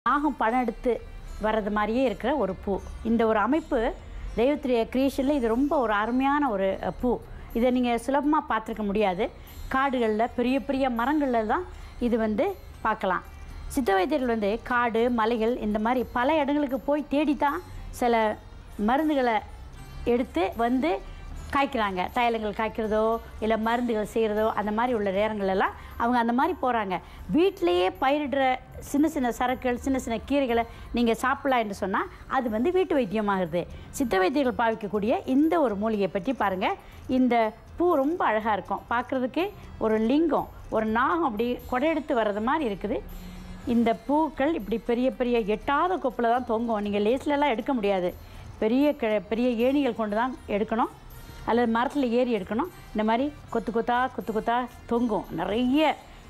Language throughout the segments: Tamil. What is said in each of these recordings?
நாகம் படம் எடுத்து வர்றது மாதிரியே இருக்கிற ஒரு பூ இந்த ஒரு அமைப்பு தெய்வத்துடைய கிரியேஷனில் இது ரொம்ப ஒரு அருமையான ஒரு அஹ், பூ இதை நீங்கள் சுலபமாக பார்த்துருக்க முடியாது காடுகளில் பெரிய பெரிய மரங்களில் தான் இது வந்து பார்க்கலாம் சித்த வைத்தியர்கள் வந்து காடு மலைகள் இந்த மாதிரி பல இடங்களுக்கு போய் தேடி தான் சில மருந்துகளை எடுத்து வந்து காய்க்கிறாங்க தைலங்கள் காய்க்கிறதோ இல்லை மருந்துகள் செய்கிறதோ அந்த மாதிரி உள்ள நேரங்கள் எல்லாம் அவங்க அந்த மாதிரி போகிறாங்க வீட்டிலேயே பயிரிடுற சின்ன சின்ன சரக்குகள் சின்ன சின்ன கீரைகளை நீங்கள் சாப்பிடலாம் என்று சொன்னால் அது வந்து வீட்டு வைத்தியமாகுது சித்த வைத்தியர்கள் பாவிக்கக்கூடிய இந்த ஒரு மூலிகையை பற்றி பாருங்கள் இந்த பூ ரொம்ப அழகாக இருக்கும் பார்க்குறதுக்கு ஒரு லிங்கம் ஒரு நாகம் அப்படி கொடையெடுத்து வர்றது மாதிரி இருக்குது இந்த பூக்கள் இப்படி பெரிய பெரிய எட்டாத கொப்பில் தான் தொங்கும் நீங்கள் லேஸ்லலாம் எடுக்க முடியாது பெரிய க பெரிய ஏணிகள் கொண்டு தான் எடுக்கணும் அல்லது மரத்தில் ஏறி எடுக்கணும் இந்த மாதிரி கொத்து கொத்தா கொத்து கொத்தா தொங்கும் நிறைய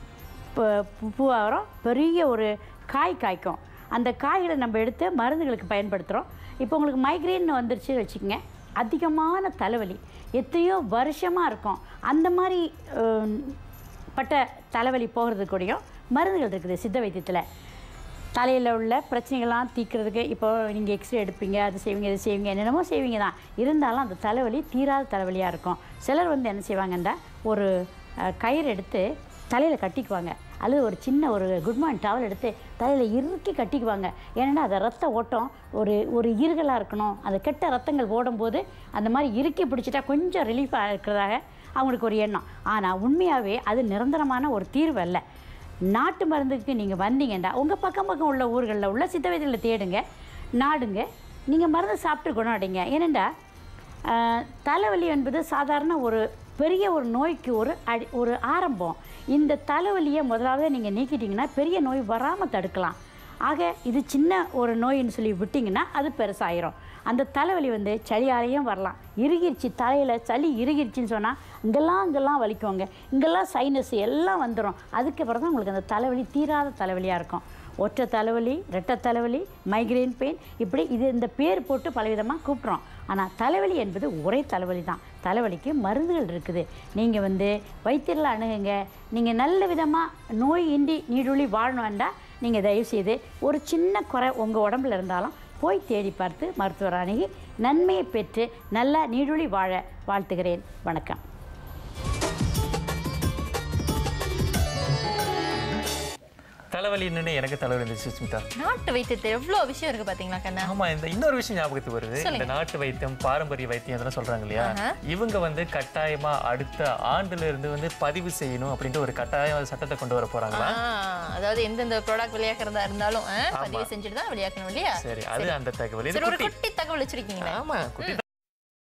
ப- பூ- பூவாக வரும் பெரிய ஒரு காய் காய்க்கும் அந்த காய்களை நம்ம எடுத்து மருந்துகளுக்கு பயன்படுத்துகிறோம் இப்போ உங்களுக்கு மைக்ரேன் வந்துருச்சு வச்சுக்கோங்க அதிகமான தலைவலி எத்தனையோ வருஷமாக இருக்கும் அந்த மாதிரி அஹ், பட்ட தலைவலி போகிறதுக்கு கூடயும் மருந்துகள் இருக்குது சித்த வைத்தியத்தில் தலையில் உள்ள பிரச்சனைகள்லாம் தீர்க்கிறதுக்கு இப்போ நீங்கள் எக்ஸ்ரே எடுப்பீங்க அது செய்வீங்க இது செய்வீங்க என்னென்னமோ செய்வீங்க தான் இருந்தாலும் அந்த தலைவலி தீராத தலைவலியாக இருக்கும் சிலர் வந்து என்ன செய்வாங்கன்னா ஒரு அஹ், கயிறு எடுத்து தலையில் கட்டிக்குவாங்க அல்லது ஒரு சின்ன ஒரு குட் மார்னிங் டவல் எடுத்து தலையில் இறுக்கி கட்டிக்குவாங்க ஏன்னா அது ரத்த ஓட்டம் ஒரு ஒரு ஈறுகளாக இருக்கணும் அந்த கெட்ட ரத்தங்கள் ஓடும்போது அந்த மாதிரி இறுக்கி பிடிச்சிட்டா கொஞ்சம் ரிலீஃபாக இருக்கிறதாக அவங்களுக்கு ஒரு எண்ணம் ஆனால் உண்மையாகவே அது நிரந்தரமான ஒரு தீர்வு அல்ல நாட்டு மருந்துக்கு நீங்கள் வந்தீங்கன்னா உங்கள் பக்கம் பக்கம் உள்ள ஊர்களில் உள்ள சித்த வைத்தியத்தில் தேடுங்க நாடுங்க நீங்கள் மருந்து சாப்பிட்டு குணம் அடைங்க ஏனெண்டா ஆஹ், தலைவலி என்பது சாதாரண ஒரு பெரிய ஒரு நோய்க்கு ஒரு அடி ஒரு ஆரம்பம் இந்த தலைவலியை முதலாவது நீங்கள் நீக்கிட்டீங்கன்னா பெரிய நோய் வராமல் தடுக்கலாம் ஆக இது சின்ன ஒரு நோயின்னு சொல்லி விட்டிங்கன்னா அது பெருசாயிரும் அந்த தலைவலி வந்து சளியாலையும் வரலாம் இறுகிருச்சு தலையில் சளி இறுகிருச்சுன்னு சொன்னால் இங்கெல்லாம் இங்கெல்லாம் வலிக்குவாங்க இங்கெல்லாம் சைனஸ் எல்லாம் வந்துடும் அதுக்கப்புறம் தான் உங்களுக்கு அந்த தலைவலி தீராத தலைவலியாக இருக்கும் ஒற்றை தலைவலி ரெட்டை தலைவலி மைக்ரேன் பெயின் இப்படி இது இந்த பேர் போட்டு பலவிதமாக கூப்பிட்றோம் ஆனால் தலைவலி என்பது ஒரே தலைவலி தான் தலைவலிக்கு மருந்துகள் இருக்குது நீங்கள் வந்து வைத்தியரில் அணுகுங்க நீங்கள் நல்ல விதமாக நோய் இன்றி நீடுழி வாழணும் வேண்டாம் நீங்கள் தயவுசெய்து ஒரு சின்ன குறை உங்கள் உடம்புல இருந்தாலும் போய் தேடி பார்த்து மருத்துவர் அணுகி நன்மையை பெற்று நல்ல நீடுழி வாழ வாழ்த்துகிறேன் வணக்கம் தலைவலி என்னன்னு எனக்கு தலைவலி இருந்துச்சு சுமிதா நாட்டு வைத்தியத்தில் எவ்வளோ விஷயம் இருக்கு பாத்தீங்களா கண்ணா ஆமா இந்த இன்னொரு விஷயம் ஞாபகத்துக்கு வருது இந்த நாட்டு வைத்தியம் பாரம்பரிய வைத்தியம் அதெல்லாம் சொல்றாங்க இல்லையா இவங்க வந்து கட்டாயமா அடுத்த ஆண்டுல இருந்து வந்து பதிவு செய்யணும் அப்படின்ற ஒரு கட்டாய சட்டத்தை கொண்டு வர போறாங்களா ஆ, அதாவது எந்தெந்த ப்ராடக்ட் விளையாக்குறதா இருந்தாலும் ஆ, பதிவு செஞ்சுட்டு தான் விளையாக்கணும் இல்லையா சரி அது அந்த தகவல் இது சரி ஒரு குட்டி குட்டி தகவல் வச்சிருக்கீங்களா ஆமா குட்டி